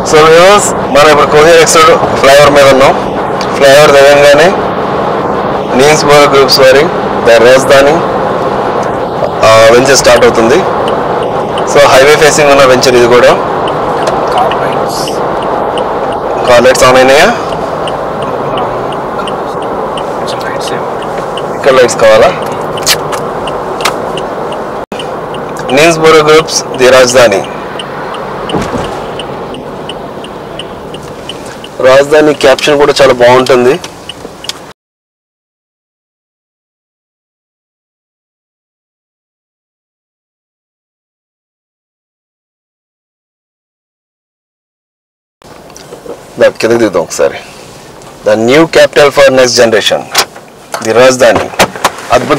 so viewers మనం ఇప్పుడు Kohir ఎక్స్టోడ్ flyover మీద ఉన్నాం ఫ్లైఓవర్ దిగంగానే నీమ్స్ బోర్ గ్రూప్స్ వారి ద రాజధాని వెంచర్ స్టార్ట్ అవుతుంది సో హైవే ఫేసింగ్ ఉన్న వెంచర్ ఇది కూడా car lights car lights on అయినాయా కొంచెం లైట్స్ ఏమో ఇక్కడ లైట్స్ కావాలా నీమ్స్ బోరో గ్రూప్స్ ది రాజధాని రాజధాని క్యాప్షన్ కూడా చాలా బాగుంటుంది దాని కిందకి దిగుతాం ఒకసారి the new capital for next generation the Rajadhani అద్భుత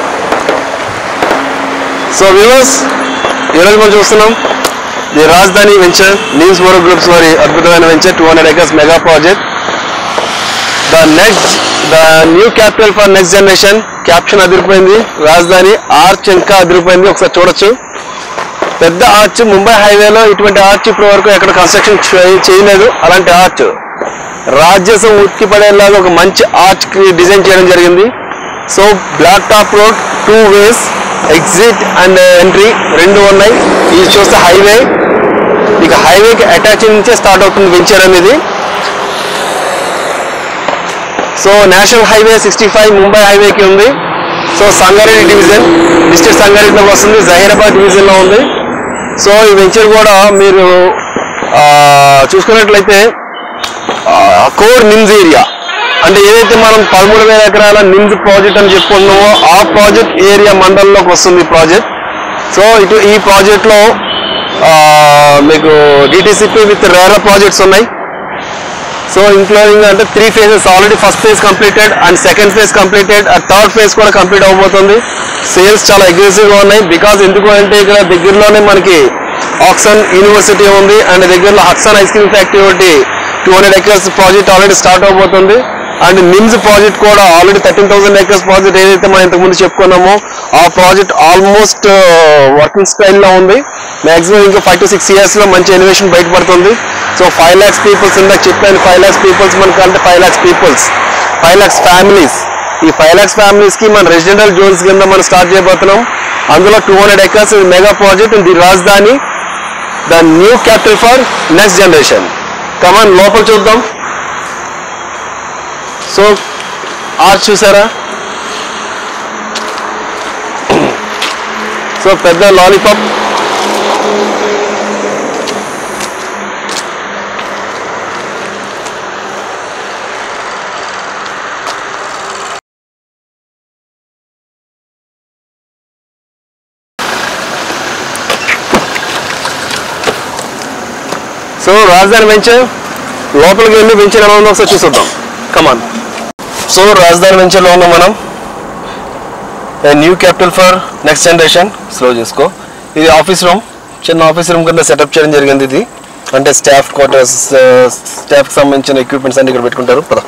సో వ్యూవర్స్ ఈరోజు మనం చూస్తున్నాం ది రాజధాని వెంచర్ నీమ్స్ మోరో గ్రూప్స్ వారి అద్భుతమైన venture two hundred acres mega project the next the new capital for next generation caption అదిరిపోయింది రాజధాని ఆర్చ్ ఇంకా అదిరిపోయింది ఒకసారి చూడొచ్చు పెద్ద ఆర్చ్ ముంబై హైవేలో ఇటువంటి ఆర్చ్ ఇప్పటి వరకు ఎక్కడ కన్స్ట్రక్షన్ చే- చేయలేదు అలాంటి ఆర్చ్ రాజ్యసం ఉతికి పడేలాగా ఒక మంచి ఆర్చ్ డిజైన్ చేయడం జరిగింది so black top road two ways exit and entry రెండు ఉన్నాయి ఇది చూస్తే హైవే ఇక హైవేకి అటాచ్ నుంచే స్టార్ట్ అవుతుంది వెంచర్ అనేది so national highway sixty five Mumbai హైవేకి ఉంది సో సంగారెడ్డి డివిజన్ డిస్ట్రిక్ట్ సంగారెడ్డిలోకి వస్తుంది జహీరాబాద్ డివిజన్లో ఉంది సో ఈ వెంచర్ కూడా మీరు ఆ, చూసుకున్నట్లయితే కోర్ నిమ్స్ ఏరియా అంటే ఏదైతే మనం పదమూడు వేల ఎకరాల నిమ్స్ ప్రాజెక్ట్ అని చెప్పుకున్నామో ఆ ప్రాజెక్ట్ ఏరియా మండలంలోకి వస్తుంది ఈ ప్రాజెక్ట్ సో ఇటు ఈ ప్రాజెక్ట్లో మీకు డిటిసిపి విత్ రేరా ప్రాజెక్ట్స్ ఉన్నాయి సో ఇంక్లూడింగ్ అంటే three phases already first phase completed and second phase completed and third phase కూడా కంప్లీట్ అవబోతుంది సేల్స్ చాలా అగ్రెసివ్గా ఉన్నాయి బికాజ్ ఎందుకు అంటే ఇక్కడ దగ్గరలోనే మనకి ఆక్సన్ యూనివర్సిటీ ఉంది అండ్ దగ్గరలో హక్సన్ ఐస్ క్రీమ్ ఫ్యాక్టరీ ఒకటి two hundred acres project already start అవబోతుంది అండ్ నిమ్స్ ప్రాజెక్ట్ కూడా already thirteen thousand acres project ఏదైతే మనం ఇంతకుముందు చెప్పుకున్నామో ఆ ప్రాజెక్ట్ ఆల్మోస్ట్ వర్కింగ్ స్టైల్లో ఉంది మాక్సిమం ఇంకా ఫైవ్ టు సిక్స్ ఇయర్స్లో మంచి ఇన్వెషన్ బయటపడుతుంది సో ఫైవ్ ల్యాక్స్ పీపుల్స్ ఇందాక చెప్పాను ఫైవ్ ల్యాక్స్ పీపుల్స్ మనకు అంటే five lakhs peoples five lakhs families ఈ ఫైవ్ ల్యాక్స్ ఫ్యామిలీస్కి మన రెసిడెంటల్ జోన్స్ కింద మనం స్టార్ట్ చేయబోతున్నాం అందులో two hundred acres mega project the Rajadhani the new capital for next generation come on లోపల చూద్దాం సో ఆర్చ్ చూసారా సో పెద్ద లాలీపాప్ సో రాజధాని వెంచర్ లోపలికి వెళ్ళి వెంచర్ ఎలా ఉందో ఒకసారి చూసొద్దాం కమాన్ సో రాజధాని వెంచర్లో ఉన్నాం మనం new capital for next generation slow చేసుకో ఇది ఆఫీస్ రూమ్ చిన్న ఆఫీస్ రూమ్ కింద సెటప్ చేయడం జరిగింది ఇది అంటే స్టాఫ్ క్వార్టర్స్ స్టాఫ్కి సంబంధించిన ఎక్విప్మెంట్స్ అన్ని ఇక్కడ పెట్టుకుంటారు పద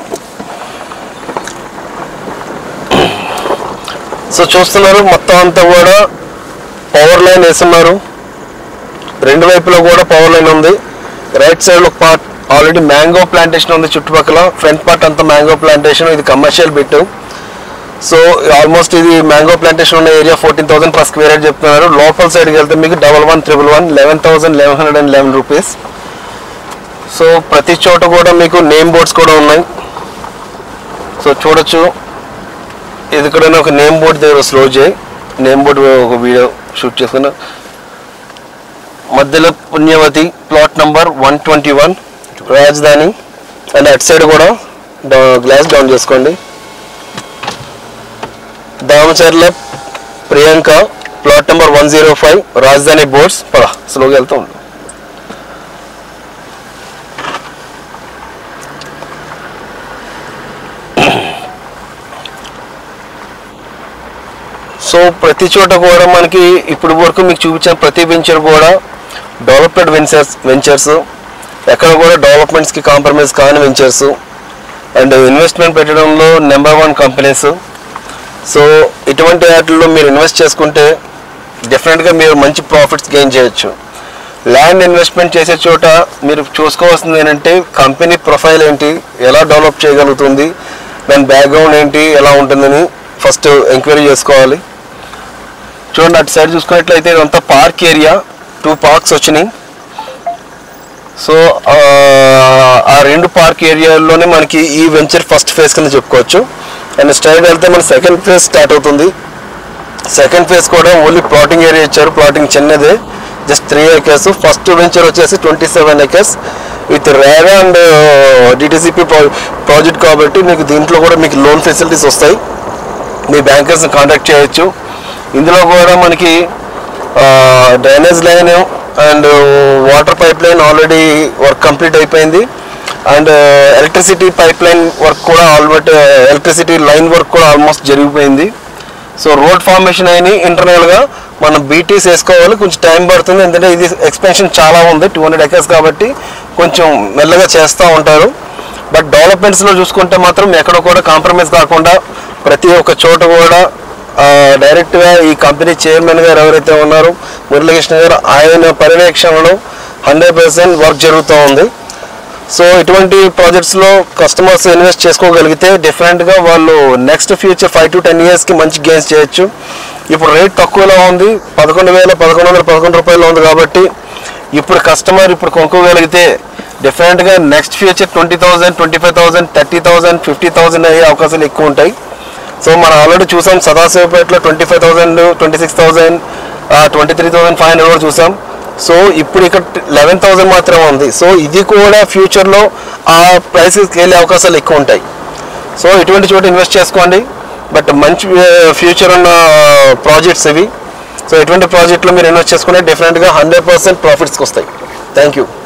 సో చూస్తున్నారు మొత్తం అంతా కూడా పవర్ లైన్ వేస్తున్నారు రెండు వైపులో కూడా పవర్ లైన్ ఉంది రైట్ సైడ్ ఒక పార్ట్ ఆల్రెడీ మ్యాంగో ప్లాంటేషన్ ఉంది చుట్టుపక్కల ఫ్రంట్ పార్ట్ అంతా మ్యాంగో ప్లాంటేషన్ ఇది కమర్షియల్ బిట్ సో ఆల్మోస్ట్ ఇది మ్యాంగో ప్లాంటేషన్ ఉన్న area fourteen thousand per square yard చెప్తున్నారు లోపల సైడ్కి వెళ్తే మీకు double one triple one eleven thousand eleven hundred and eleven rupees so ప్రతి చోట కూడా మీకు నేమ్ బోర్డ్స్ కూడా ఉన్నాయి సో చూడొచ్చు ఇది కూడా ఒక నేమ్ బోర్డ్ దగ్గర స్లో చేయి నేమ్ బోర్డ్ ఒక వీడియో షూట్ చేసుకున్నా మధ్యలో Punyavathi plot number one twenty one Rajadhani and అటు సైడ్ కూడా గ్లాస్ డౌన్ చేసుకోండి Damacharla Priyanka plot number one zero five Rajadhani boards పద స్లోగా వెళ్తూ ఉండు సో ప్రతి చోట కూడా మనకి ఇప్పుడు వరకు మీకు చూపించిన ప్రతి వెంచర్ కూడా డెవలప్డ్ వెంచర్స్ వెంచర్స్ ఎక్కడ కూడా డెవలప్మెంట్స్కి కాంప్రమైజ్ కాని వెంచర్స్ అండ్ ఇన్వెస్ట్మెంట్ పెట్టడంలో నెంబర్ వన్ కంపెనీస్ సో ఇటువంటి వాటిల్లో మీరు ఇన్వెస్ట్ చేసుకుంటే డెఫినెట్గా మీరు మంచి ప్రాఫిట్స్ గెయిన్ చేయొచ్చు ల్యాండ్ ఇన్వెస్ట్మెంట్ చేసే చోట మీరు చూసుకోవాల్సింది ఏంటంటే కంపెనీ ప్రొఫైల్ ఏంటి ఎలా డెవలప్ చేయగలుగుతుంది దాని బ్యాక్గ్రౌండ్ ఏంటి ఎలా ఉంటుందని ఫస్ట్ ఎంక్వైరీ చేసుకోవాలి చూడండి అటు సైడ్ చూసుకున్నట్లయితే ఇదంతా పార్క్ ఏరియా టూ పార్క్స్ వచ్చినాయి సో ఆ, ఆ రెండు పార్క్ ఏరియాల్లోనే మనకి ఈ వెంచర్ ఫస్ట్ ఫేజ్ కింద చెప్పుకోవచ్చు అండ్ స్ట్రైట్ వెళ్తే మన సెకండ్ ఫేజ్ స్టార్ట్ అవుతుంది సెకండ్ ఫేజ్ కూడా ఓన్లీ ప్లాటింగ్ ఏరియా ఇచ్చారు ప్లాటింగ్ చిన్నదే just three acres first venture వచ్చేసి twenty seven acres with RERA and DTCP project కాబట్టి మీకు దీంట్లో కూడా మీకు లోన్ ఫెసిలిటీస్ వస్తాయి మీ బ్యాంకర్స్ని కాంటాక్ట్ చేయొచ్చు ఇందులో కూడా మనకి drainage line and water pipe line already work complete అయిపోయింది and electricity pipe line work కూడా ఆల్రెడీ ఎలక్ట్రిసిటీ లైన్ వర్క్ కూడా ఆల్మోస్ట్ జరిగిపోయింది సో రోడ్ ఫార్మేషన్ అయినాయి ఇంటర్నల్గా మనం బీటీస్ వేసుకోవాలి కొంచెం టైం పడుతుంది ఎందుకంటే ఇది ఎక్స్పెన్షన్ చాలా ఉంది టూ హండ్రెడ్ ఎకర్స్ కాబట్టి కొంచెం మెల్లగా చేస్తూ ఉంటారు బట్ డెవలప్మెంట్స్లో చూసుకుంటే మాత్రం ఎక్కడ కూడా కాంప్రమైజ్ కాకుండా ప్రతి ఒక్క చోట కూడా ఆ, డైరెక్ట్గా ఈ కంపెనీ చైర్మన్ గారు ఎవరైతే ఉన్నారో మురళీకృష్ణ గారు ఆయన పర్యవేక్షణలో హండ్రెడ్ పర్సెంట్ వర్క్ జరుగుతూ ఉంది సో ఇటువంటి ప్రాజెక్ట్స్లో కస్టమర్స్ ఇన్వెస్ట్ చేసుకోగలిగితే డిఫరెంట్గా వాళ్ళు next future five to ten ఇయర్స్కి మంచి గెయిన్స్ చేయొచ్చు ఇప్పుడు రేట్ తక్కువలో ఉంది పదకొండు వేల పదకొండు వందల పదకొండు రూపాయలు ఉంది కాబట్టి ఇప్పుడు కస్టమర్ ఇప్పుడు కొనుక్కోగలిగితే డిఫరెంట్గా next future twenty thousand twenty five thousand thirty thousand fifty thousand అయ్యే అవకాశాలు ఎక్కువ ఉంటాయి సో మనం ఆల్రెడీ చూసాం సదాశివపేటలో twenty five thousand twenty six thousand twenty three thousand five hundred కూడా చూసాం సో ఇప్పుడు ఇక్కడ లెవెన్ థౌసండ్ మాత్రమే ఉంది సో ఇది కూడా ఫ్యూచర్లో ఆ ప్రైసెస్కి వెళ్ళే అవకాశాలు ఎక్కువ ఉంటాయి సో ఇటువంటి చోట ఇన్వెస్ట్ చేసుకోండి బట్ మంచి ఫ్యూచర్ ఉన్న ప్రాజెక్ట్స్ ఇవి సో ఇటువంటి ప్రాజెక్ట్లో మీరు ఇన్వెస్ట్ చేసుకుంటే డెఫినెట్గా హండ్రెడ్ పర్సెంట్ ప్రాఫిట్స్కి వస్తాయి థ్యాంక్ యూ